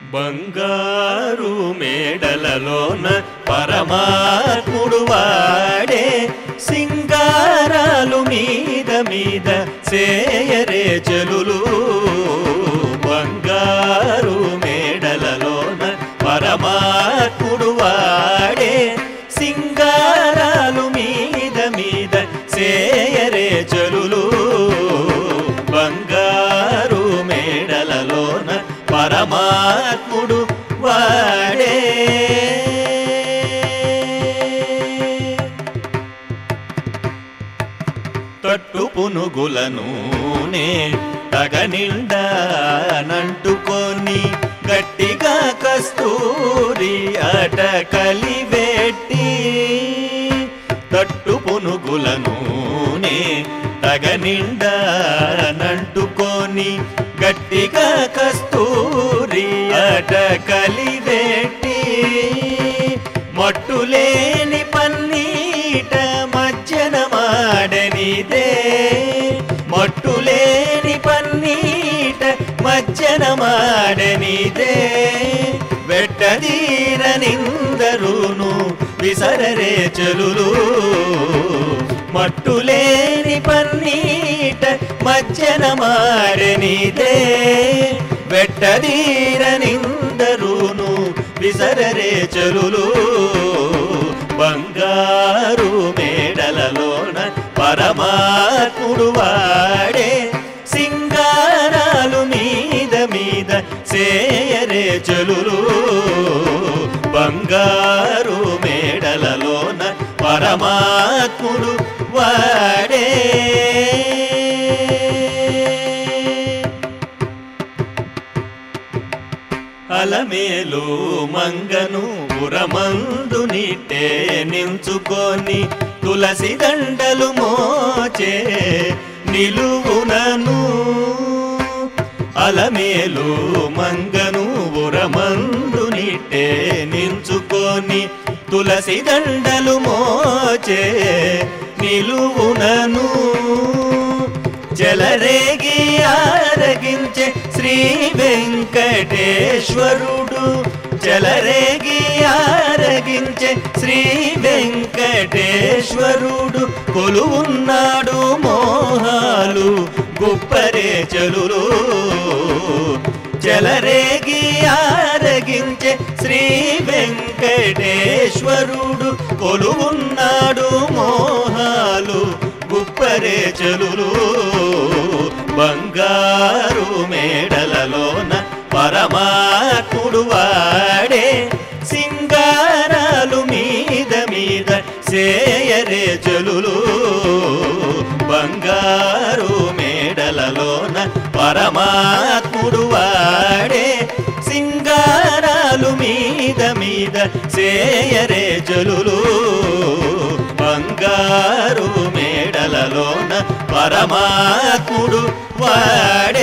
బంగారు మేడలలోన పరమాత్ముడు వాడే సింగారాలు మీద మీద చేయరే చెలులు బంగారు మేడలలోన పరమాత్ముడు వాడే సింగారాలు మీద మీద చేయరే చెలులు బంగారు మేడలలోన పరమాత్ముడు వాడే తట్టు పునుగులను నే తగనిండా నంటుకొని గట్టిగా కస్తూరి అట కలివెట్టి తట్టు పునుగులను నే తగనిండా నంటుకొని గట్టిగా కస్తూరి అట కలివెట్టి మట్టులేని పన్నీట మజ్జన మాడనిదే మట్టులేని పన్నీట మజ్జన మాడనిదే వెట్టదీర నిందరును విసరరే చెలులు మట్టులేని పన్నీట మజ్జన మాడనిదే వెట్టదీర నిందరును విసరరే చెలులు బంగారు మేడలలోన పరమాత్ముడు వాడే సింగారాలు మీద మీద చేయరే చెలులు బంగారు మేడలలోన పరమాత్ముడు వాడే అలమేలు మంగను ఉరమందు నిట్టే నించుకొని తులసి దండలు మోచే నిలువునను అలమేలు మంగను ఉరమందు నిట్టే నించుకొని తులసి దండలు మోచే నిలువునను జలరేగి ఆరగించే శ్రీ వెంకటేశ్వరుడు జలరేగి ఆరగించే శ్రీ వెంకటేశ్వరుడు కొలువున్నాడు మోహాలు గుప్పరే చలులు జలరేగి ఆరగించే శ్రీ వెంకటేశ్వరుడు కొలువున్నాడు మోహాలు గుప్పరే చెలులు బంగారు మేడలలోన పరమాత్ముడు వాడే సింగారాలు మీద మీద చేయరే చెలులు బంగారు మేడలలోన పరమాత్ముడు వాడే సింగారాలు మీద మీద చేయరే జలులు బంగారు మేడలలోన పరమాత్ముడు వాడే